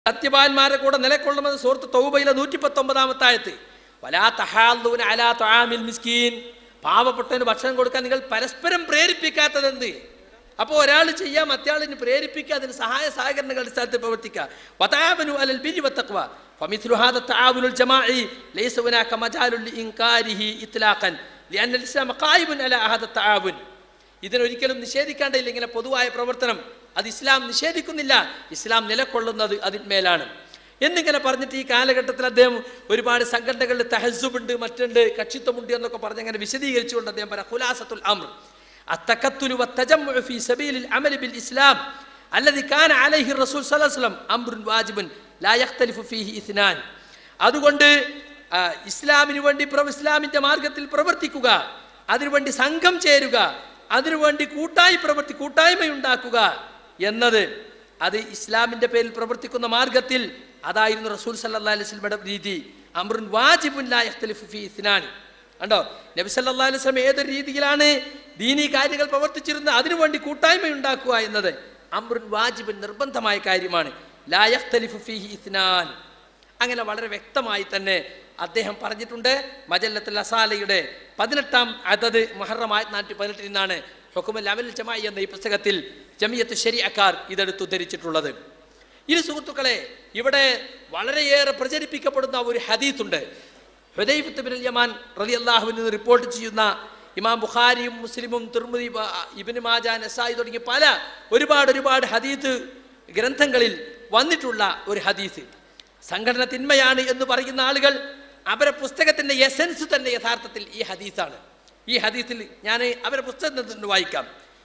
സത്യവാന്മാരെ കൂടെ നിലകൊള്ളുമെന്ന് സുഹൃത്ത് തൗബയിലെ നൂറ്റി പത്തൊമ്പതാമത്തെ ആയത്ത് വലാ തഹാലൂന അലാ ത്വആമിൽ മിസ്കീൻ പാവപ്പെട്ടവന് ഭക്ഷണം കൊടുക്കാൻ നിങ്ങൾ പരസ്പരം പ്രേരിപ്പിക്കാത്തതെന്ത് അപ്പോൾ ഒരാൾ ചെയ്യാം മറ്റയാളിന് പ്രേരിപ്പിക്കുക അതിന് സഹായ സഹകരണങ്ങളുടെ അടിസ്ഥാനത്തിൽ പ്രവർത്തിക്കുക വതാവനു അലൽ ബിരി വത്തഖ്വ فمثل هذا التعاون الجماعي ليس هناك مجال لإنكاره إطلاقا لأن الإسلام قائم على هذا التعاون ഇതിനൊരിക്കലും നിഷേധിക്കേണ്ടയില്ല ഇങ്ങനെ പൊതുവായ പ്രവർത്തനം അത് ഇസ്ലാം നിഷേധിക്കുന്നില്ല ഇസ്ലാം നിലകൊള്ളുന്നത് അതിന്മേലാണ് എന്നിങ്ങനെ പറഞ്ഞിട്ട് ഈ കാലഘട്ടത്തിൽ അദ്ദേഹം ഒരുപാട് സംഘടനകളിൽ തഹസുബുണ്ട് മറ്റുണ്ട് കക്ഷിത്വമുണ്ട് എന്നൊക്കെ പറഞ്ഞ് അങ്ങനെ വിശദീകരിച്ചുകൊണ്ട് അദ്ദേഹം പറയാം ഖുലാസത്തുൽ അമ്ർ التكتل والتجمع في سبيل العمل بالإسلام الذي كان عليه الرسول صلى الله عليه وسلم أمر واجب لا يختلف فيه اثنان അതുകൊണ്ട് ആ, ഇസ്ലാമിന് വേണ്ടി പ്ര- ഇസ്ലാമിന്റെ മാർഗത്തിൽ പ്രവർത്തിക്കുക അതിനുവേണ്ടി സംഘം ചേരുക അതിനുവേണ്ടി കൂട്ടായി പ്രവർത്തി കൂട്ടായ്മയുണ്ടാക്കുക എന്നത് അത് ഇസ്ലാമിന്റെ പേരിൽ പ്രവർത്തിക്കുന്ന മാർഗത്തിൽ അതായിരുന്നു റസൂൽ സല്ലല്ലാഹു അലൈഹി വസല്ലമയുടെ രീതി അമ്രുൻ വാജിബുൻ ലാ യഖ്തലിഫു ഫീ ഇസ്നാൻ കണ്ടോ നബി സല്ലല്ലാഹു അലൈഹി വസല്ലം ഏതൊരു രീതിയിലാണ് ദീനീ കാര്യങ്ങൾ പ്രവർത്തിച്ചിരുന്നത് അതിനുവേണ്ടി കൂട്ടായ്മ ഉണ്ടാക്കുക എന്നത് അമ്രുൻ വാജിബുൻ നിർബന്ധമായ കാര്യമാണ് ലാ യഖ്തലിഫു ഫീഹി ഇസ്നാൻ അങ്ങനെ വളരെ വ്യക്തമായി തന്നെ അദ്ദേഹം പറഞ്ഞിട്ടുണ്ട് മജല്ലത്തുൽ അസാലയുടെ പതിനെട്ടാം അതത് മുഹറം ആയിരത്തി നാനൂറ്റി പതിനെട്ടിൽ നിന്നാണ് ഹുക്കുമൽ അമൽ ജമായി എന്ന ഈ പുസ്തകത്തിൽ ജമിയത്ത് ശരിയക്കാർ ഇതെടുത്ത് ഉദ്ധരിച്ചിട്ടുള്ളത് ഇനി സുഹൃത്തുക്കളെ ഇവിടെ വളരെയേറെ പ്രചരിപ്പിക്കപ്പെടുന്ന ഒരു ഹദീത്തുണ്ട് ഹുദൈഫത്ത് ബിൻ യമാൻ റലി അള്ളാഹുവിൽ നിന്ന് റിപ്പോർട്ട് ചെയ്യുന്ന ഇമാം ബുഖാരിയും മുസ്ലിമും തിർമുദി ഇബിന് മാജാൻ നസായി തുടങ്ങിയ പല ഒരുപാട് ഒരുപാട് ഹദീത്ത് ഗ്രന്ഥങ്ങളിൽ വന്നിട്ടുള്ള ഒരു ഹദീസ് സംഘടന തിന്മയാണ് എന്ന് പറയുന്ന ആളുകൾ അവരെ പുസ്തകത്തിന്റെ എസൻസ് തന്നെ യഥാർത്ഥത്തിൽ ഈ ഹദീസാണ് ഈ ഹദീസിൽ ഞാൻ അവരെ പുസ്തകത്തിൽ നിന്ന് വായിക്കാം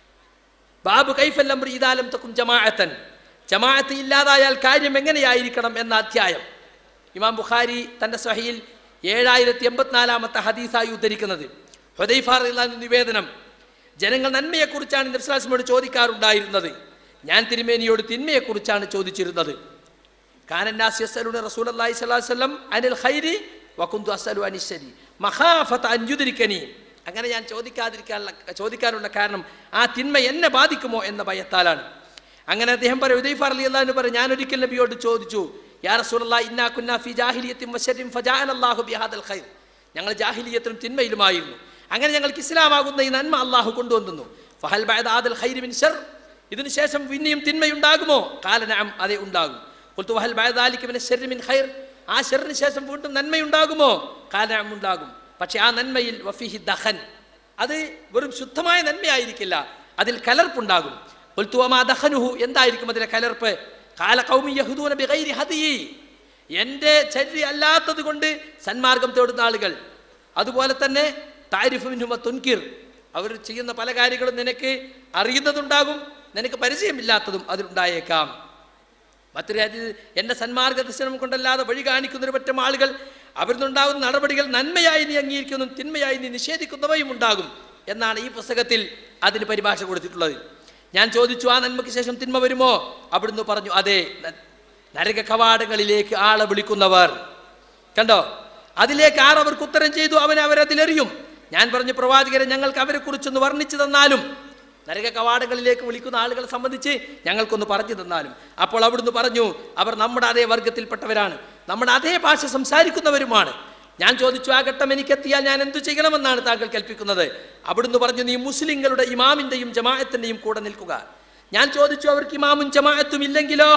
ബാബു കൈഫല്ലം ഇതാലം തക്കും ജമാഅത്തൻ ജമാഅത്ത് ഇല്ലാതായാൽ കാര്യം എങ്ങനെയായിരിക്കണം എന്ന അധ്യായം ഇമാം ബുഖാരി തന്റെ സ്വഹയിൽ ഏഴായിരത്തി എൺപത്തിനാലാമത്തെ ഹദീസായി ഉദ്ധരിക്കുന്നത് ഹുദൈഫാർ നിവേദനം ജനങ്ങൾ നന്മയെക്കുറിച്ചാണ് നബ്സ്ലാസ്മോട് ചോദിക്കാറുണ്ടായിരുന്നത് ഞാൻ തിരുമേനിയോട് തിന്മയെക്കുറിച്ചാണ് ചോദിച്ചിരുന്നത് കാനന്നാസ് യസ്അലൂന റസൂലല്ലാഹി സ്വല്ലല്ലാഹു അലൈഹി വസല്ലം അനിൽ ഖൈരി വകുന്തു അസ്അലു അനിശ്ശരി മഖാഫത അൻ യുദ്രിക്കനി അങ്ങനെ ഞാൻ ചോദിക്കാതിരിക്കാനുള്ള ചോദിക്കാനുള്ള കാരണം ആ തിന്മ എന്നെ ബാധിക്കുമോ എന്ന ഭയത്താലാണ് അങ്ങനെ അദ്ദേഹം പറയും ഉദയ്ഫാർ അലി അള്ളാഹു പറയും ഞാൻ ഒരിക്കൽ നബിയോട് ചോദിച്ചു യാ റസൂലല്ലാ ഇന്നാ കുന്നാ ഫി ജാഹിലിയത്തിൻ വശരിൻ ഫജാഅന അല്ലാഹു ബിഹാദൽ ഖൈർ ഞങ്ങൾ ജാഹിലിയത്തിലും തിന്മയിലുമായിരുന്നു അങ്ങനെ ഞങ്ങൾക്ക് ഇസ്ലാമാകുന്ന ഈ നന്മ അള്ളാഹു കൊണ്ടുവന്നു ഫഹൽ ബഅദ ആദൽ ഖൈരി മിൻ ശർ ഇതിനു ശേഷം പിന്നെയും തിന്മയുണ്ടാകുമോ കാലനഅം അതെ ഉണ്ടാകും ഖുൽതു വഹൽ ബഅദ ദാലിക മിന ശർരി മിൻ ഖൈർ ആ ഷെറിന് ശേഷം വീണ്ടും നന്മയുണ്ടാകുമോ കാലനഅം ഉണ്ടാകും പക്ഷെ ആ നന്മയിൽ വഫീഹി ദഖൻ അത് വെറും ശുദ്ധമായ നന്മയായിരിക്കില്ല അതിൽ കലർപ്പുണ്ടാകും ഖുൽതു വമാ ദഖനുഹു എന്തായിരിക്കും അതിലെ കലർപ്പ് കാല ഖൗമി യഹ്ദൂന ബിഗൈരി ഹദിയി എൻ്റെ ചര്യ അല്ലാത്തത് കൊണ്ട് സന്മാർഗം തേടുന്ന ആളുകൾ അതുപോലെ തന്നെ താരിഫ് മിൻഹുമ തുൻകിർ അവർ ചെയ്യുന്ന പല കാര്യങ്ങളും നിനക്ക് അറിയുന്നതുണ്ടാകും നിനക്ക് പരിചയമില്ലാത്തതും അതിലുണ്ടായേക്കാം മറ്റൊരു ഹദീസ് എൻ്റെ സന്മാർഗ ദർശനം കൊണ്ടല്ലാതെ വഴി കാണിക്കുന്ന ഒരു പറ്റം ആളുകൾ അവരിന്നുണ്ടാകുന്ന നടപടികൾ നന്മയായി നീ അംഗീകരിക്കുന്നതും തിന്മയായി നീ നിഷേധിക്കുന്നവയും ഉണ്ടാകും എന്നാണ് ഈ പുസ്തകത്തിൽ അതിന് പരിഭാഷ കൊടുത്തിട്ടുള്ളത് ഞാൻ ചോദിച്ചു ആ നന്മയ്ക്ക് ശേഷം തിന്മ വരുമോ അവിടുന്ന് പറഞ്ഞു അതെ ന- നരക കവാടങ്ങളിലേക്ക് ആളെ വിളിക്കുന്നവർ കണ്ടോ അതിലേക്ക് ആർ അവർക്ക് ഉത്തരം ചെയ്തു അവൻ അവരതിലെറിയും ഞാൻ പറഞ്ഞു പ്രവാചകരെ ഞങ്ങൾക്ക് അവരെ കുറിച്ചൊന്ന് വർണ്ണിച്ചു തന്നാലും നരക കവാടങ്ങളിലേക്ക് വിളിക്കുന്ന ആളുകളെ സംബന്ധിച്ച് ഞങ്ങൾക്കൊന്ന് പറഞ്ഞു തന്നാലും അപ്പോൾ അവിടുന്ന് പറഞ്ഞു അവർ നമ്മുടെ അതേ വർഗത്തിൽപ്പെട്ടവരാണ് നമ്മുടെ അതേ ഭാഷ സംസാരിക്കുന്നവരുമാണ് ഞാൻ ചോദിച്ചു ആ ഘട്ടം എനിക്കെത്തിയാൽ ഞാൻ എന്തു ചെയ്യണമെന്നാണ് താങ്കൾ കൽപ്പിക്കുന്നത് അവിടുന്ന് പറഞ്ഞു നീ മുസ്ലിങ്ങളുടെ ഇമാമിന്റെയും ജമാഅത്തിന്റെയും കൂടെ നിൽക്കുക ഞാൻ ചോദിച്ചു അവർക്ക് ഇമാമും ജമാഅത്തും ഇല്ലെങ്കിലോ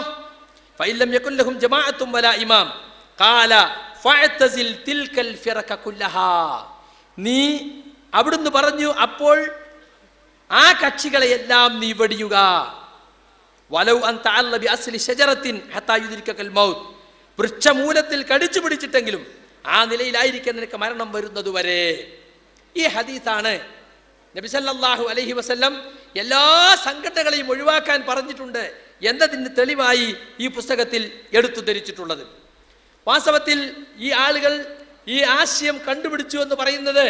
ഫൈലം യകുല്ലഹും ജമാഅത്തും വല ഇമാം ഖാല ഫഅതസിൽ തിൽക്കൽ ഫിറക കുല്ലഹാ നീ അവിടുന്ന് പറഞ്ഞു അപ്പോൾ ആ കക്ഷികളെയെല്ലാം നീ വെടിയുക വലൗ അൻ തഅല്ല ബി അസ്ലി ഷജറത്തിൻ ഹത്താ യുദ്രിക്കൽ മൗത്ത് വൃക്ഷമൂലത്തിൽ കടിച്ചു പിടിച്ചിട്ടെങ്കിലും ആ നിലയിലായിരിക്കും നിനക്ക് മരണം വരുന്നതുവരെ ഈ ഹദീസാണ് നബി സല്ലല്ലാഹു അലൈഹി വസല്ലം എല്ലാ സംഘടനകളെയും ഒഴിവാക്കാൻ പറഞ്ഞിട്ടുണ്ട് എന്നതിന് തെളിവായി ഈ പുസ്തകത്തിൽ എടുത്തു ധരിച്ചിട്ടുള്ളത് വാസ്തവത്തിൽ ഈ ആളുകൾ ഈ ആശയം കണ്ടുപിടിച്ചു എന്ന് പറയുന്നത്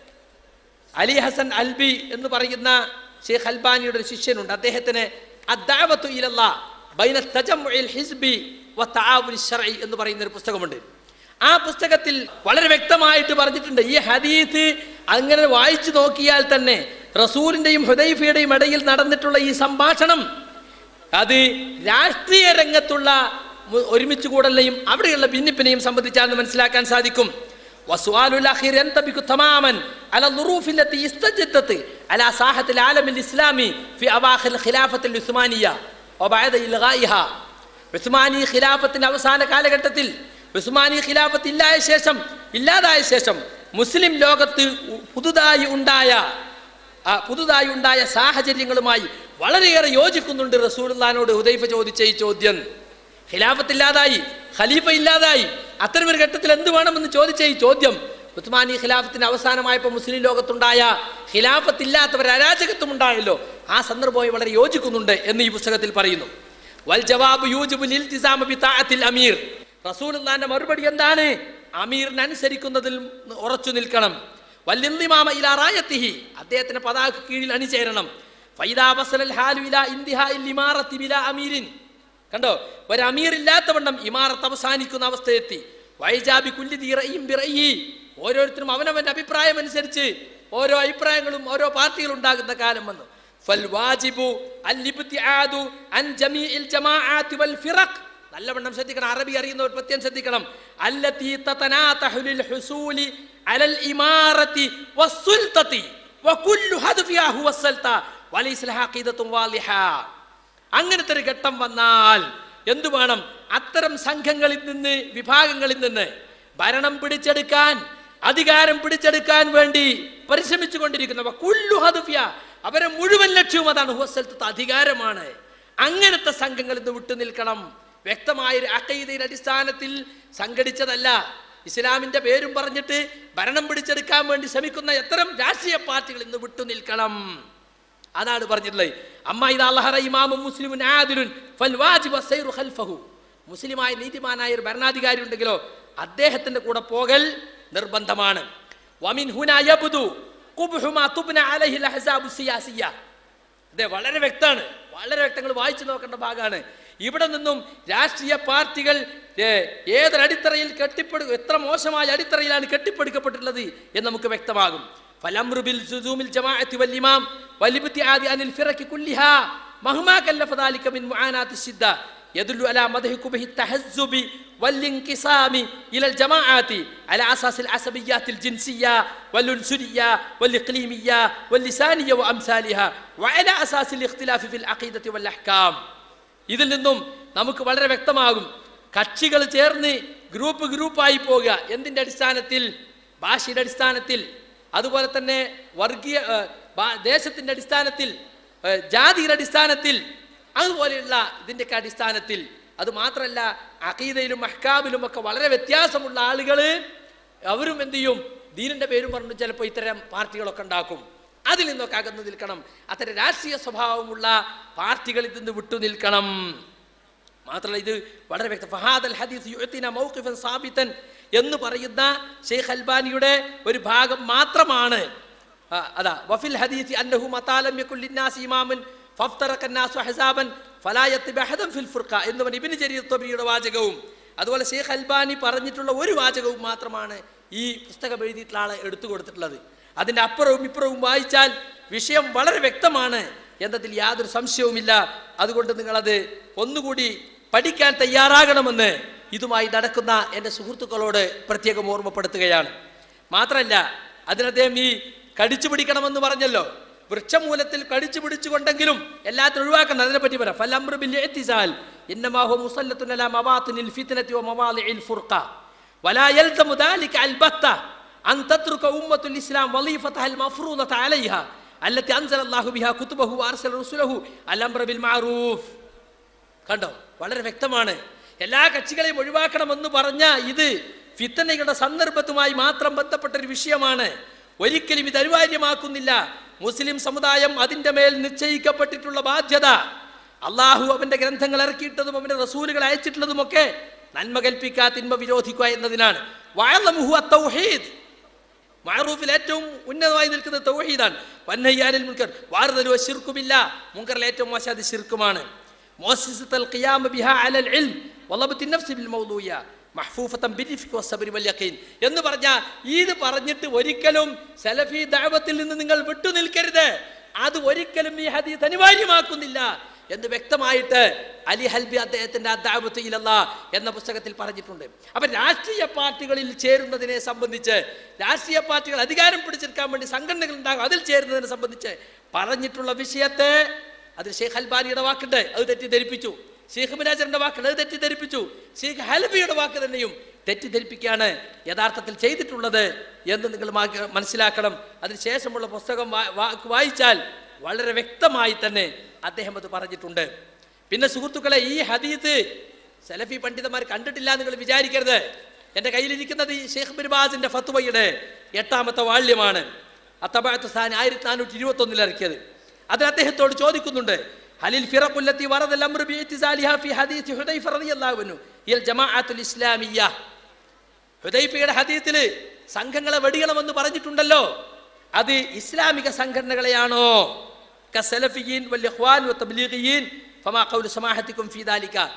അലി ഹസൻ അൽബി എന്ന് പറയുന്ന ഷെയ്ഖ് അൽബാനിയുടെ ഒരു ശിഷ്യനുണ്ട് അദ്ദേഹത്തിന് അദ്ദാവത്തു ഇലല്ലാ ബൈന തജമ്മുഇൽ ഹിസ്ബി വതആവുനി ശർഈ എന്ന് പറയുന്ന ഒരു പുസ്തകമുണ്ട് ആ പുസ്തകത്തിൽ വളരെ വ്യക്തമായിട്ട് പറഞ്ഞിട്ടുണ്ട് ഈ ഹദീസ് അങ്ങനെ വായിച്ചു നോക്കിയാൽ തന്നെ റസൂലിന്റെയും ഹുദൈഫയുടെയും ഇടയിൽ നടന്നിട്ടുള്ള ഈ സംഭാഷണം അത് രാഷ്ട്രീയ രംഗത്തുള്ള മു- ഒരുമിച്ച് കൂടലിനെയും അവിടെയുള്ള ഭിന്നിപ്പിനെയും സംബന്ധിച്ചാണ് മനസ്സിലാക്കാൻ സാധിക്കും وسؤال الأخير ينطبق تماما على الظروف التي استجدت على ساحة العالم الإسلامي في أواخر الخلافة العثمانية وبعد إلغائها ഉസ്മാനി ഖിലാഫത്തിന്റെ അവസാന കാലഘട്ടത്തിൽ ഉസ്മാനി ഖിലാഫത്ത് ഇല്ലായ ശേഷം ഇല്ലാതായ ശേഷം മുസ്ലിം ലോകത്ത് ഉ- പുതുതായി ഉണ്ടായ ആ, പുതുതായി ഉണ്ടായ സാഹചര്യങ്ങളുമായി വളരെയേറെ യോജിക്കുന്നുണ്ട് റസൂലുള്ളാനോട് ഹുദൈഫ ചോദിച്ച ഈ ചോദ്യം ഖിലാഫത്ത് ഇല്ലാതായി ഖലീഫ ഇല്ലാതായി അത്തരമൊരു ഘട്ടത്തിൽ എന്ത് വേണമെന്ന് ചോദിച്ച ഈ ചോദ്യം ഉസ്മാനി ഖിലാഫത്തിന്റെ അവസാനമായപ്പോൾ മുസ്ലിം ലോകത്തുണ്ടായ ഖിലാഫത്ത് ഇല്ലാത്ത ഒരു അരാജകത്വം ഉണ്ടായല്ലോ ആ സന്ദർഭമായി വളരെ യോജിക്കുന്നുണ്ട് എന്ന് ഈ പുസ്തകത്തിൽ പറയുന്നു വൽ ജവാബ് യൂജിബുൽ ഇൽതിസാമ ബിതാഅത്തിൽ അമീർ റസൂലുള്ളാന്റെ മറുപടി എന്താണ് അമീറിനെ അനുസരിക്കുന്നതിൽ ഉറച്ചു നിൽക്കണം വല്ലിന്ദിമാമ ഇലാ റായത്തിഹി അദ്ദേഹത്തിന്റെ പതാക കീഴിൽ അണിചേരണം ഫൈദാ ബസലൽ ഹാലു ഇലാ ഇന്തിഹാഇൽ ഇമാറത്തി ബിലാ അമീരിൻ കണ്ടോ ഒരു അമീർ ഇല്ലാത്തവണ്ണം ഇമാറത്ത് അവസാനിക്കുന്ന അവസ്ഥയെത്തി വൈജാബി കുല്ലി തീറയും ബിറയി ഓരോരുത്തരും അവനവന്റെ അഭിപ്രായം അനുസരിച്ച് ഓരോ അഭിപ്രായങ്ങളും ഓരോ പാർട്ടികളും ഉണ്ടാകുന്ന കാലം വന്നു ഫൽവാജിബു അൽഇബ്തിആദു അൻ ജമീഇൽ ജമാഅത്തി വൽ ഫിറഖ് നല്ലവണ്ണം ശ്രദ്ധിക്കണം അറബി അറിയുന്നവർ പ്രത്യേകം ശ്രദ്ധിക്കണം അല്ലത്തി തതനാതഹു ലിൽ ഹുസൂലി അലൽ ഇമാറത്തി വസ്സുൽതതി വകുല്ലു ഹദ്ഫിഹാ ഹുവ സൽത വലൈസ ലഹാ ഖീദത്തുൻ വാളിഹ അങ്ങനത്തെ ഒരു ഘട്ടം വന്നാൽ എന്തു വേണം അത്തരം സംഘങ്ങളിൽ നിന്ന് വിഭാഗങ്ങളിൽ നിന്ന് ഭരണം പിടിച്ചെടുക്കാൻ അധികാരം പിടിച്ചെടുക്കാൻ വേണ്ടി പരിശ്രമിച്ചു കൊണ്ടിരിക്കുന്നവ കുല്ലു ഹദഫിയ അവരെ മുഴുവൻ ലക്ഷ്യവും അതാണ് ഹുവസ്ഥലത്തെ അധികാരമാണ് അങ്ങനത്തെ സംഘങ്ങളിൽ നിന്ന് വിട്ടു നിൽക്കണം വ്യക്തമായ ഒരു അക്കൈതയുടെ അടിസ്ഥാനത്തിൽ സംഘടിച്ചതല്ല ഇസ്ലാമിന്റെ പേരും പറഞ്ഞിട്ട് ഭരണം പിടിച്ചെടുക്കാൻ വേണ്ടി ശ്രമിക്കുന്ന എത്തരം രാഷ്ട്രീയ പാർട്ടികളിൽ നിന്ന് വിട്ടു നിൽക്കണം അതാണ് പറഞ്ഞിട്ടുള്ളത് അമ്മ ഇത് അള്ളഹറ ഇമാമും മുസ്ലിമുൻ ആദിലുൻ ഫൽ വാജിബ സൈറു ഖൽഫഹു മുസ്ലിമായ നീതിമാനായ ഒരു ഭരണാധികാരി ഉണ്ടെങ്കിലോ അദ്ദേഹത്തിന്റെ കൂടെ പോകൽ നിർബന്ധമാണ് വമിൻ ഹുന യബ്ദു ഖുബ്ഹു മാ തുബ്ന അലൈഹി അൽ അഹ്സാബു സിയാസിയ്യ അതെ വളരെ വ്യക്തമാണ് വളരെ വ്യക്തങ്ങൾ വായിച്ചു നോക്കേണ്ട ഭാഗമാണ് ഇവിടെ നിന്നും രാഷ്ട്രീയ പാർട്ടികൾ ഏ, ഏതൊരടിത്തറയിൽ കെട്ടിപ്പടു എത്ര മോശമായ അടിത്തറയിലാണ് കെട്ടിപ്പടുക്കപ്പെട്ടിട്ടുള്ളത് എന്ന് നമുക്ക് വ്യക്തമാകും فالأمر بلزوم الجماعة والإمام والابتعاد عن الفرق كلها مهما كلف ذلك من معاناة الشدة يدل على مدح كبه التحزب والانقسام إلى الجماعات على أساس العصبيات الجنسية والعنصرية والإقليمية واللسانية وأمثالها وعلى أساس الاختلاف في العقيدة والأحكام ഇതിൽ നിന്നും നമുക്ക് വളരെ വ്യക്തമാകും കക്ഷികൾ ചേർന്ന് ഗ്രൂപ്പ് ഗ്രൂപ്പായി പോകുക എന്തിൻ്റെ അടിസ്ഥാനത്തിൽ ഭാഷയുടെ അടിസ്ഥാനത്തിൽ അതുപോലെ തന്നെ വർഗീയ ഏ, ഭാ- ദേശത്തിൻ്റെ അടിസ്ഥാനത്തിൽ ഏ, ജാതിയുടെ അടിസ്ഥാനത്തിൽ അതുപോലെയുള്ള ഇതിൻ്റെയൊക്കെ അടിസ്ഥാനത്തിൽ അത് മാത്രമല്ല അഖീദയിലും അഹ്കാമിലും ഒക്കെ വളരെ വ്യത്യാസമുള്ള ആളുകൾ അവരും എന്ത് ചെയ്യും ദീനിന്റെ പേരും പറഞ്ഞു ചിലപ്പോൾ ഇത്തരം പാർട്ടികളൊക്കെ ഉണ്ടാക്കും അതിൽ നിന്നൊക്കെ അകന്നു നിൽക്കണം അത്തരം രാഷ്ട്രീയ സ്വഭാവമുള്ള പാർട്ടികളിൽ നിന്ന് വിട്ടു നിൽക്കണം മാത്രമല്ല ഇത് വളരെ വ്യക്തം ഫഹാദൽ ഹദീസ് യുഅ്തിന മൗഖിഫൻ സാബിതൻ എന്ന് പറയുന്ന ഷെയ്ഖ് അൽബാനിയുടെ ഒരു ഭാഗം മാത്രമാണ് ആ, അതാ വഫിൽ ഹദീസ് അന്നഹു മതാലം യകുൽ ലിന്നാസ് ഇമാമൻ ഫഫ്തറക الناس അഹ്സാബൻ ഫലാ യത്ബ അഹദൻ ഫിൽ ഫുർഖ എന്ന് പറഞ്ഞ ഇബ്നു ജരീർ തബരിയുടെ വാചകവും അതുപോലെ ഷെയ്ഖ് അൽബാനി പറഞ്ഞിട്ടുള്ള ഒരു വാചകവും മാത്രമാണ് ഈ പുസ്തകം എഴുതിയിട്ടുള്ള ആളെ എടുത്തു കൊടുത്തിട്ടുള്ളത് അതിൻ്റെ അപ്പുറവും ഇപ്പുറവും വായിച്ചാൽ വിഷയം വളരെ വ്യക്തമാണ് എന്നതിൽ യാതൊരു സംശയവുമില്ല അതുകൊണ്ട് നിങ്ങളത് ഒന്നുകൂടി പഠിക്കാൻ തയ്യാറാകണമെന്ന് ഇതുമായി നടക്കുന്ന എൻ്റെ സുഹൃത്തുക്കളോട് പ്രത്യേകം ഓർമ്മപ്പെടുത്തുകയാണ് മാത്രമല്ല അതിന് അദ്ദേഹം ഈ കടിച്ചു പിടിക്കണമെന്ന് പറഞ്ഞല്ലോ വൃക്ഷമൂലത്തിൽ കടിച്ചു പിടിച്ചുകൊണ്ടെങ്കിലും എല്ലാത്തിനും ഒഴിവാക്കണം അതിനെപ്പറ്റി പറയാം ഫലംറു ബിൽ ഇഅ്തിസാൽ ഇന്നമാ ഹുവ മുസല്ലത്തുൻ അലാ മവാത്തിനിൽ ഫിത്നതി വമവാളിഇൽ ഫുർഖ ولا يلزم ذلك البتة أن تترك أمة الإسلام وظيفتها المفروضة عليها التي أنزل الله بها كتبه وأرسل رسله الأمر بالمعروف കണ്ടോ വളരെ വ്യക്തമാണ് എല്ലാ കക്ഷികളെയും ഒഴിവാക്കണമെന്ന് പറഞ്ഞ ഇത് ഫിത്തനയുടെ സന്ദർഭത്തുമായി മാത്രം ബന്ധപ്പെട്ട ഒരു വിഷയമാണ് ഒരിക്കലും ഇത് അനിവാര്യമാക്കുന്നില്ല മുസ്ലിം സമുദായം അതിൻ്റെ മേൽ നിശ്ചയിക്കപ്പെട്ടിട്ടുള്ള ബാധ്യത അള്ളാഹു അവന്റെ ഗ്രന്ഥങ്ങൾ ഇറക്കിയിട്ടതും അവന്റെ റസൂലുകൾ അയച്ചിട്ടുള്ളതുമൊക്കെ നന്മ കൽപ്പിക്കുക തിന്മ വിരോധിക്കുക എന്നതിനാണ് വഅലമുഹു അത്തൗഹീദ് മഅറൂഫിൽ ഏറ്റവും ഉന്നതമായി നിൽക്കുന്നത് തൗഹീദാണ് വന്നയ്യാനിൽ മുൻകർ വാറുതലുവ ശിർക്കുമില്ല മുൻകറിൽ ഏറ്റവും മോശം അത് ശിർക്കുമാണ് മോസിസത്തൽ ഖിയാമ ബിഹാ അലൽ ഇൽം വലബത്തി നഫ്സി ബിൽ മൗദൂയ മഹ്ഫൂഫത്തൻ ബിരിഫ്കി വസ്സബ്രി വൽ യഖീൻ എന്ന് പറഞ്ഞ ഇത് പറഞ്ഞിട്ട് ഒരിക്കലും സലഫി ദഅവത്തിൽ നിന്ന് നിങ്ങൾ വിട്ടു നിൽക്കരുത് അത് ഒരിക്കലും ഈ ഹദീസ് അനിവാര്യമാക്കുന്നില്ല എന്ന് വ്യക്തമായിട്ട് അലി ഹൽബി അദ്ദേഹത്തിന്റെ അദ്ദാബത്ത് ഇലല്ലാ എന്ന പുസ്തകത്തിൽ പറഞ്ഞിട്ടുണ്ട് അപ്പൊ രാഷ്ട്രീയ പാർട്ടികളിൽ ചേരുന്നതിനെ സംബന്ധിച്ച് രാഷ്ട്രീയ പാർട്ടികൾ അധികാരം പിടിച്ചെടുക്കാൻ വേണ്ടി സംഘടനകൾ ഉണ്ടാകും അതിൽ ചേരുന്നതിനെ സംബന്ധിച്ച് പറഞ്ഞിട്ടുള്ള വിഷയത്തെ അതിൽ ഷെയ്ഖ് അൽബാനിയുടെ വാക്കുണ്ട് അത് തെറ്റിദ്ധരിപ്പിച്ചു ഷെയ്ഖ് മിനാജറിന്റെ വാക്കുണ്ട് അത് തെറ്റിദ്ധരിപ്പിച്ചു ഷെയ്ഖ് ഹൽബിയുടെ വാക്ക് തന്നെയും തെറ്റിദ്ധരിപ്പിക്കുകയാണ് യഥാർത്ഥത്തിൽ ചെയ്തിട്ടുള്ളത് എന്ന് നിങ്ങൾ മാ- മനസ്സിലാക്കണം അതിനുശേഷമുള്ള പുസ്തകം വാ- വാ- വായിച്ചാൽ വളരെ വ്യക്തമായി തന്നെ അദ്ദേഹം അത് പറഞ്ഞിട്ടുണ്ട് പിന്നെ സുഹൃത്തുക്കളെ ഈ ഹദീത്ത് സലഫി പണ്ഡിതന്മാർ കണ്ടിട്ടില്ല എന്ന് നിങ്ങൾ വിചാരിക്കരുത് എൻ്റെ കയ്യിലിരിക്കുന്നത് ഈ ഷെയ്ഖ് ബിർബാസിന്റെ ഫത്വയുടെ എട്ടാമത്തെ വാള്യമാണ് അത്തബാത്ത് സ്ഥാൻ ആയിരത്തി നാനൂറ്റി ഇരുപത്തി ഒന്നിൽ ഇറക്കിയത് അതിൽ അദ്ദേഹത്തോട് ചോദിക്കുന്നുണ്ട് ഹലിൽ ഫിറഖുല്ലത്തി വറദൽ അംറു ബിഇത്തിസാലിഹ ഫി ഹദീസ് ഹുദൈഫ റളിയല്ലാഹു അൻഹു ഇൽ ജമാഅത്തുൽ ഇസ്ലാമിയ്യ ഹുദൈഫയുടെ ഹദീത്തിൽ സംഘങ്ങളെ വെടിയണമെന്ന് പറഞ്ഞിട്ടുണ്ടല്ലോ അത് ഇസ്ലാമിക സംഘടനകളെയാണോ കസലഫിയീൻ വൽ ഇഖ്വാൻ വ തബ്ലീഗിയീൻ ഫമാ ഖൗലു സമാഹത്തിക്കും ഫീ ദാലിക